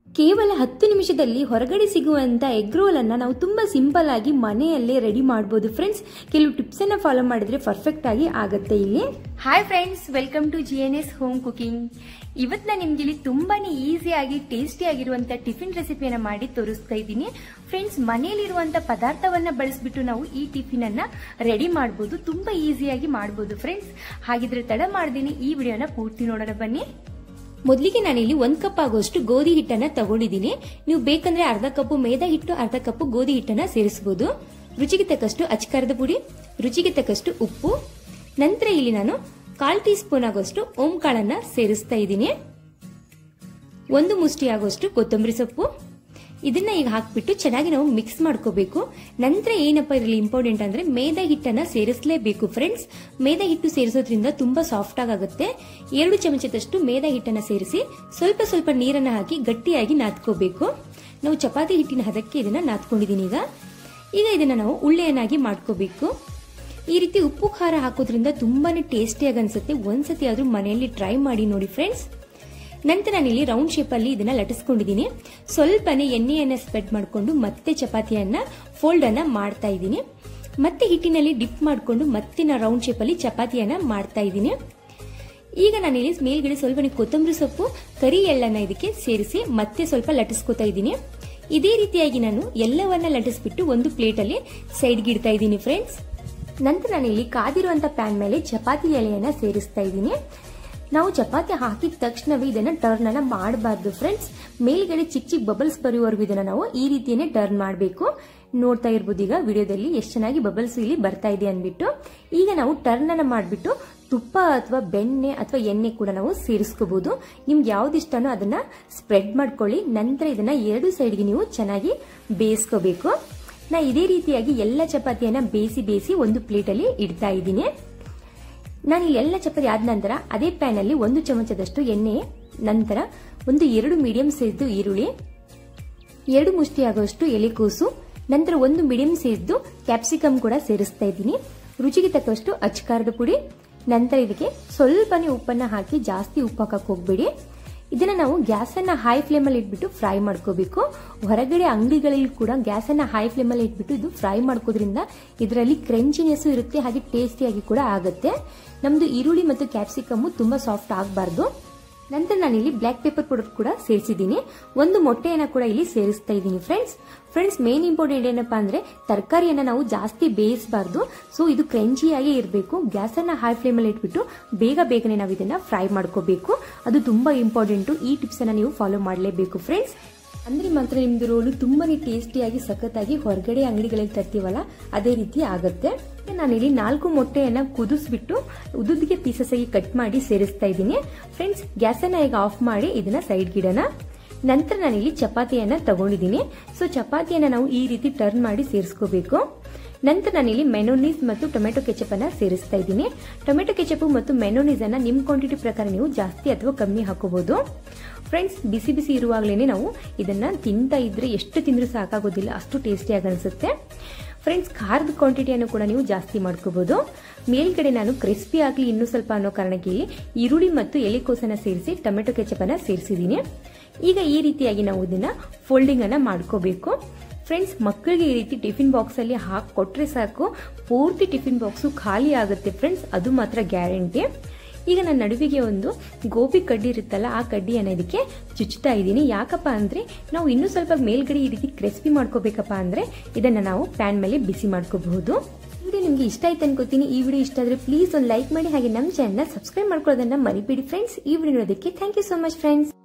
ಕೇವಲ ಹತ್ತು ನಿಮಿಷದಲ್ಲಿ ಹೊರಗಡೆ ಸಿಗುವಂತ ಎಗ್ ರೋಲ್ ಅನ್ನ ನಾವು ತುಂಬಾ ಸಿಂಪಲ್ ಆಗಿ ಮನೆಯಲ್ಲೇ ರೆಡಿ ಮಾಡಬಹುದು ಫ್ರೆಂಡ್ಸ್ ಕೆಲವು ಟಿಪ್ಸ್ ಅನ್ನ ಫಾಲೋ ಮಾಡಿದ್ರೆ ಪರ್ಫೆಕ್ಟ್ ಆಗಿ ಆಗುತ್ತೆ ಇಲ್ಲಿ hi friends welcome to G N S home cooking ಇವತ್ತು ನಾನು ನಿಮ್ಗೆ ಇಲ್ಲಿ ತುಂಬಾನೇ ಈಸಿಯಾಗಿ ಟೇಸ್ಟಿ ಆಗಿರುವಂತ ಟಿಫಿನ್ ರೆಸಿಪಿಯನ್ನ ಮಾಡಿ ತೋರಿಸ್ತಾ ಇದ್ದೀನಿ ಫ್ರೆಂಡ್ಸ್ ಮನೆಯಲ್ಲಿರುವಂತ ಪದಾರ್ಥವನ್ನ ಬಳಸ್ಬಿಟ್ಟು ನಾವು ಈ ಟಿಫಿನ್ ಅನ್ನ ರೆಡಿ ಮಾಡಬಹುದು ತುಂಬಾ ಈಸಿಯಾಗಿ ಮಾಡಬಹುದು ಫ್ರೆಂಡ್ಸ್ ಹಾಗಿದ್ರೆ ತಡ ಮಾಡ್ದೇನೆ ಈ ವಿಡಿಯೋನ ಪೂರ್ತಿ ನೋಡೋಣ ಬನ್ನಿ ಮೊದಲಿಗೆ ನಾನಿಲ್ಲಿ ಒಂದ್ ಕಪ್ ಆಗುವಷ್ಟು ಗೋಧಿ ಹಿಟ್ಟನ್ನ ತಗೊಂಡಿದ್ದೀನಿ ನೀವು ಬೇಕಂದ್ರೆ ಅರ್ಧ ಕಪ್ ಮೈದಾ ಹಿಟ್ಟು ಅರ್ಧ ಕಪ್ ಗೋಧಿ ಹಿಟ್ಟನ್ನ ಸೇರಿಸಬಹುದು ರುಚಿಗೆ ತಕ್ಕಷ್ಟು ಅಚ್ಕಾರದ ಪುಡಿ ರುಚಿಗೆ ತಕ್ಕಷ್ಟು ಉಪ್ಪು ನಂತರ ಇಲ್ಲಿ ನಾನು ಕಾಲ್ ಟೀ ಸ್ಪೂನ್ ಆಗುವಷ್ಟು ಓಂ ಕಾಳನ್ನ ಸೇರಿಸ್ತಾ ಇದ್ದೀನಿ ಒಂದು ಮುಷ್ಟಿ ಆಗುವಷ್ಟು ಕೊತ್ತಂಬರಿ ಸೊಪ್ಪು ಇದನ್ನ ಈಗ ಹಾಕ್ಬಿಟ್ಟು ಚೆನ್ನಾಗಿ ನಾವು ಮಿಕ್ಸ್ ಮಾಡ್ಕೋಬೇಕು ನಂತರ ಏನಪ್ಪ ಇದರಲ್ಲಿ ಇಂಪಾರ್ಟೆಂಟ್ ಅಂದ್ರೆ ಮೇದಾ ಹಿಟ್ಟನ್ನ ಸೇರಿಸಲೇಬೇಕು ಫ್ರೆಂಡ್ಸ್ ಮೇದಾ ಹಿಟ್ಟು ಸೇರಿಸೋದ್ರಿಂದ ತುಂಬಾ ಸಾಫ್ಟ್ ಆಗುತ್ತೆ ಎರಡು ಚಮಚದಷ್ಟು ಮೇದಾ ಹಿಟ್ಟನ್ನ ಸೇರಿಸಿ ಸ್ವಲ್ಪ ಸ್ವಲ್ಪ ನೀರನ್ನ ಹಾಕಿ ಗಟ್ಟಿಯಾಗಿ ನಾದ್ಕೋಬೇಕು ನಾವು ಚಪಾತಿ ಹಿಟ್ಟಿನ ಹದಕ್ಕೆ ಇದನ್ನ ನಾದ್ಕೊಂಡಿದೀನಿ ಈಗ ಈಗ ಇದನ್ನ ನಾವು ಉಳ್ಳೆಯನ್ನಾಗಿ ಮಾಡ್ಕೋಬೇಕು ಈ ರೀತಿ ಉಪ್ಪು ಖಾರ ಹಾಕೋದ್ರಿಂದ ತುಂಬಾನೇ ಟೇಸ್ಟಿಯಾಗಿ ಅನ್ಸುತ್ತೆ ಒಂದ್ಸತಿ ಆದ್ರೂ ಮನೆಯಲ್ಲಿ ಟ್ರೈ ಮಾಡಿ ನೋಡಿ ಫ್ರೆಂಡ್ಸ್ ನಂತರ ನಾನಿಲ್ಲಿ ರೌಂಡ್ ಶೇಪ್ ಅಲ್ಲಿ ಇದನ್ನ ಲಟಿಸ್ಕೊಂಡಿದ್ದೀನಿ ಸ್ವಲ್ಪನೇ ಎಣ್ಣೆಯನ್ನ ಸ್ಪ್ರೆಡ್ ಮಾಡಿಕೊಂಡು ಮತ್ತೆ ಚಪಾತಿಯನ್ನ ಫೋಲ್ಡ್ ಅನ್ನ ಮಾಡ್ತಾ ಇದ್ದೀನಿ ಮತ್ತೆ ಹಿಟ್ಟಿನಲ್ಲಿ ಡಿಪ್ ಮಾಡಿಕೊಂಡು ಮತ್ತೆ ನಾ ರೌಂಡ್ ಶೇಪ್ ಅಲ್ಲಿ ಚಪಾತಿಯನ್ನ ಮಾಡ್ತಾ ಇದ್ದೀನಿ ಈಗ ನಾನಿಲ್ಲಿ ಮೇಲ್ಗಡೆ ಸ್ವಲ್ಪ ಕೊತ್ತಂಬರಿ ಸೊಪ್ಪು ಕರಿ ಎಳ್ಳನ್ನ ಇದಕ್ಕೆ ಸೇರಿಸಿ ಮತ್ತೆ ಸ್ವಲ್ಪ ಲಟಿಸ್ಕೊತಾ ಇದ್ದೀನಿ ಇದೇ ರೀತಿಯಾಗಿ ನಾನು ಎಲ್ಲವನ್ನ ಲಟಿಸ್ಬಿಟ್ಟು ಒಂದು ಪ್ಲೇಟ್ ಅಲ್ಲಿ ಸೈಡ್ಗೆ ಇಡ್ತಾ ಇದ್ದೀನಿ ಫ್ರೆಂಡ್ಸ್ ನಂತರ ನಾನಿಲ್ಲಿ ಕಾದಿರುವಂತ ಪ್ಯಾನ್ ಮೇಲೆ ಚಪಾತಿ ಎಲೆಯನ್ನ ಸೇರಿಸ್ತಾ ಇದ್ದೀನಿ ನಾವು ಚಪಾತಿ ಹಾಕಿದ ತಕ್ಷಣವೇ ಇದನ್ನ ಟರ್ನ್ ಅನ್ನ ಮಾಡಬಾರ್ದು ಫ್ರೆಂಡ್ಸ್ ಮೇಲ್ಗಡೆ ಚಿಕ್ಕ ಚಿಕ್ಕ ಬಬಲ್ಸ್ ಬರುವವರೆಗೂ ಇದನ್ನ ನಾವು ಈ ರೀತಿಯೇ ಟರ್ನ್ ಮಾಡಬೇಕು ನೋಡ್ತಾ ಇರ್ಬೋದು ಈಗ ವಿಡಿಯೋದಲ್ಲಿ ಎಷ್ಟು ಚೆನ್ನಾಗಿ ಬಬಲ್ಸ್ ಇಲ್ಲಿ ಬರ್ತಾ ಇದೆ ಅಂದ್ಬಿಟ್ಟು ಈಗ ನಾವು ಟರ್ನ್ ಅನ್ನ ಮಾಡಿಬಿಟ್ಟು ತುಪ್ಪ ಅಥವಾ ಬೆಣ್ಣೆ ಅಥವಾ ಎಣ್ಣೆ ಕೂಡ ನಾವು ಸೇರಿಸ್ಕೋಬಹುದು ನಿಮ್ಗೆ ಯಾವ್ದು ಇಷ್ಟನೋ ಅದನ್ನ ಸ್ಪ್ರೆಡ್ ಮಾಡ್ಕೊಳ್ಳಿ ನಂತರ ಇದನ್ನ ಎರಡು ಸೈಡ್ಗೆ ನೀವು ಚೆನ್ನಾಗಿ ಬೇಯಿಸ್ಕೋಬೇಕು ನಾ ಇದೇ ರೀತಿಯಾಗಿ ಎಲ್ಲ ಚಪಾತಿಯನ್ನ ಬೇಯಿಸಿ ಬೇಯಿಸಿ ಒಂದು ಪ್ಲೇಟಲ್ಲಿ ಇಡ್ತಾ ಇದ್ದೀನಿ ನಾನು ಈ ಎಲ್ಲ ಚಪಾತಿ ಆದ ನಂತರ ಅದೇ ಪ್ಯಾನ್ ಅಲ್ಲಿ ಒಂದು ಚಮಚದಷ್ಟು ಎಣ್ಣೆ ನಂತರ ಒಂದು ಎರಡು ಮೀಡಿಯಂ ಸೈಜ್ದು ಈರುಳ್ಳಿ ಎರಡು ಮುಷ್ಟಿ ಆಗುವಷ್ಟು ಎಲೆಕೋಸು ನಂತರ ಒಂದು ಮೀಡಿಯಂ ಸೈಜ್ದು ಕ್ಯಾಪ್ಸಿಕಮ್ ಕೂಡ ಸೇರಿಸ್ತಾ ಇದ್ದೀನಿ ರುಚಿಗೆ ತಕ್ಕಷ್ಟು ಅಚ್ಕಾರದ ಪುಡಿ ನಂತರ ಇದಕ್ಕೆ ಸ್ವಲ್ಪನೇ ಉಪ್ಪನ್ನ ಹಾಕಿ ಜಾಸ್ತಿ ಉಪ್ಪು ಹಾಕಕ್ ಹೋಗ್ಬೇಡಿ ಇದನ್ನ ನಾವು ಗ್ಯಾಸ್ ಅನ್ನ ಹೈ ಫ್ಲೇಮ್ ಅಲ್ಲಿ ಇಟ್ಬಿಟ್ಟು ಫ್ರೈ ಮಾಡ್ಕೋಬೇಕು ಹೊರಗಡೆ ಅಂಗಡಿಗಳಲ್ಲಿ ಕೂಡ ಗ್ಯಾಸ್ ಅನ್ನ ಹೈ ಫ್ಲೇಮ್ ಅಲ್ಲಿ ಇಟ್ಬಿಟ್ಟು ಇದು ಫ್ರೈ ಮಾಡ್ಕೋದ್ರಿಂದ ಇದರಲ್ಲಿ ಕ್ರಂಚಿನೆಸ್ ಇರುತ್ತೆ ಹಾಗೆ ಟೇಸ್ಟಿಯಾಗಿ ಕೂಡ ಆಗುತ್ತೆ ನಮ್ದು ಈರುಳ್ಳಿ ಮತ್ತು ಕ್ಯಾಪ್ಸಿಕಮ್ ತುಂಬಾ ಸಾಫ್ಟ್ ಆಗಬಾರ್ದು ನಂತರ ನಾನಿಲ್ಲಿ ಬ್ಲಾಕ್ ಪೇಪರ್ ಪೌಡರ್ ಕೂಡ ಸೇರಿಸಿದ್ದೀನಿ ಒಂದು ಮೊಟ್ಟೆಯನ್ನ ಕೂಡ ಇಲ್ಲಿ ಸೇರಿಸ್ತಾ ಇದ್ದೀನಿ ಫ್ರೆಂಡ್ಸ್ ಫ್ರೆಂಡ್ಸ್ ಮೇನ್ ಇಂಪಾರ್ಟೆಂಟ್ ಏನಪ್ಪಾ ಅಂದ್ರೆ ತರಕಾರಿಯನ್ನ ನಾವು ಜಾಸ್ತಿ ಬೇಯಿಸಬಾರ್ದು ಸೊ ಇದು ಕ್ರಂಚಿಯಾಗಿ ಇರಬೇಕು ಗ್ಯಾಸ್ ಅನ್ನ ಹೈ ಫ್ಲೇಮ್ ಅಲ್ಲಿ ಇಟ್ಬಿಟ್ಟು ಬೇಗ ಬೇಗನೆ ನಾವು ಇದನ್ನ ಫ್ರೈ ಮಾಡ್ಕೋಬೇಕು ಅದು ತುಂಬಾ ಇಂಪಾರ್ಟೆಂಟು ಈ ಟಿಪ್ಸ್ ಅನ್ನ ನೀವು ಫಾಲೋ ಮಾಡಲೇಬೇಕು ಫ್ರೆಂಡ್ಸ್ ಅಂದ್ರೆ ಮಾತ್ರ ನಿಮ್ದು ರೋಲು ತುಂಬಾನೇ ಟೇಸ್ಟಿಯಾಗಿ ಸಖತ್ತಾಗಿ ಹೊರಗಡೆ ಅಂಗಡಿಗಳಲ್ಲಿ ತರ್ತೀವಲ್ಲ ಅದೇ ರೀತಿ ಆಗುತ್ತೆ ನಾನಿಲ್ಲಿ ನಾಲ್ಕು ಮೊಟ್ಟೆಯನ್ನ ಕುದಿಸ್ಬಿಟ್ಟು ಉದುದಿಗೆ ಪೀಸಸ್ ಆಗಿ ಕಟ್ ಮಾಡಿ ಸೇರಿಸ್ತಾ ಇದ್ದೀನಿ ಫ್ರೆಂಡ್ಸ್ ಗ್ಯಾಸ್ ಅನ್ನ ಈಗ ಆಫ್ ಮಾಡಿ ಇದನ್ನ ಸೈಡ್ ಗಿಡನ ನಂತರ ನಾನಿಲ್ಲಿ ಚಪಾತಿಯನ್ನ ತಗೊಂಡಿದ್ದೀನಿ ಸೊ ಚಪಾತಿಯನ್ನ ನಾವು ಈ ರೀತಿ ಟರ್ನ್ ಮಾಡಿ ಸೇರಿಸ್ಕೋಬೇಕು ನಂತರ ನಾನಿಲ್ಲಿ ಮೆನೋನೀಸ್ ಮತ್ತು ಟೊಮೆಟೊ ಕೆಚಪ್ ಅನ್ನ ಸೇರಿಸ್ತಾ ಇದ್ದೀನಿ ಟೊಮೆಟೊ ಕೆಚಪ್ ಮತ್ತು ಮೆನೋನೀಸ್ ಅನ್ನ ನಿಮ್ ಕ್ವಾಂಟಿಟಿ ಪ್ರಕಾರ ನೀವು ಜಾಸ್ತಿ ಅಥವಾ ಕಮ್ಮಿ ಹಾಕೋಬಹುದು ಫ್ರೆಂಡ್ಸ್ ಬಿಸಿ ಬಿಸಿ ಇರುವಾಗಲೇ ನಾವು ಇದನ್ನ ತಿಂತಾ ಇದ್ರೆ ಎಷ್ಟು ತಿಂದ್ರೂ ಸಾಕಾಗೋದಿಲ್ಲ ಅಷ್ಟು ಟೇಸ್ಟಿಯಾಗಿ ಅನಿಸುತ್ತೆ ಫ್ರೆಂಡ್ಸ್ ಖಾರದ ಕ್ವಾಂಟಿಟಿಯನ್ನು ಕೂಡ ನೀವು ಜಾಸ್ತಿ ಮಾಡ್ಕೋಬಹುದು ಮೇಲ್ಗಡೆ ನಾನು ಕ್ರಿಸ್ಪಿ ಆಗಲಿ ಇನ್ನೂ ಸ್ವಲ್ಪ ಅನ್ನೋ ಕಾರಣಕ್ಕೆ ಇಲ್ಲಿ ಈರುಳ್ಳಿ ಮತ್ತು ಎಲೆಕೋಸನ್ನ ಸೇರಿಸಿ ಟೊಮೆಟೊ ಕೆಚಪ್ ಅನ್ನ ಸೇರಿಸಿದ್ದೀನಿ ಈಗ ಈ ರೀತಿಯಾಗಿ ನಾವು ಇದನ್ನ ಫೋಲ್ಡಿಂಗ್ ಅನ್ನ ಮಾಡ್ಕೋಬೇಕು ಫ್ರೆಂಡ್ಸ್ ಮಕ್ಕಳಿಗೆ ಈ ರೀತಿ ಟಿಫಿನ್ ಬಾಕ್ಸ್ ಅಲ್ಲಿ ಹಾಕಿ ಕೊಟ್ರೆ ಸಾಕು ಪೂರ್ತಿ ಟಿಫಿನ್ ಬಾಕ್ಸು ಖಾಲಿ ಆಗುತ್ತೆ ಫ್ರೆಂಡ್ಸ್ ಅದು ಮಾತ್ರ ಗ್ಯಾರಂಟಿ ಈಗ ನನ್ನ ನಡುವಿಗೆ ಒಂದು ಗೋಬಿ ಕಡ್ಡಿ ಇರುತ್ತಲ್ಲ ಆ ಕಡ್ಡಿಯನ್ನು ಇದಕ್ಕೆ ಚುಚ್ತಾ ಇದ್ದೀನಿ ಯಾಕಪ್ಪ ಅಂದ್ರೆ ನಾವು ಇನ್ನೂ ಸ್ವಲ್ಪ ಮೇಲ್ಗಡೆ ಈ ರೀತಿ ಕ್ರಿಸ್ಪಿ ಮಾಡ್ಕೋಬೇಕಪ್ಪ ಅಂದ್ರೆ ಇದನ್ನ ನಾವು ಪ್ಯಾನ್ ಮೇಲೆ ಬಿಸಿ ಮಾಡ್ಕೋಬಹುದು ವಿಡಿಯೋ ನಿಮ್ಗೆ ಇಷ್ಟ ಆಯ್ತು ಅನ್ಕೋತೀನಿ ಈ ವಿಡಿಯೋ ಇಷ್ಟ ಆದ್ರೆ ಪ್ಲೀಸ್ ಒಂದು ಲೈಕ್ ಮಾಡಿ ಹಾಗೆ ನಮ್ಮ ಚಾನಲ್ನ ಸಬ್ಸ್ಕ್ರೈಬ್ ಮಾಡ್ಕೊಳ್ಳೋದನ್ನ ಮರಿಬೇಡಿ ಫ್ರೆಂಡ್ಸ್ ಈ ವಿಡಿಯೋ ನೋಡೋದಕ್ಕೆ thank you so much friends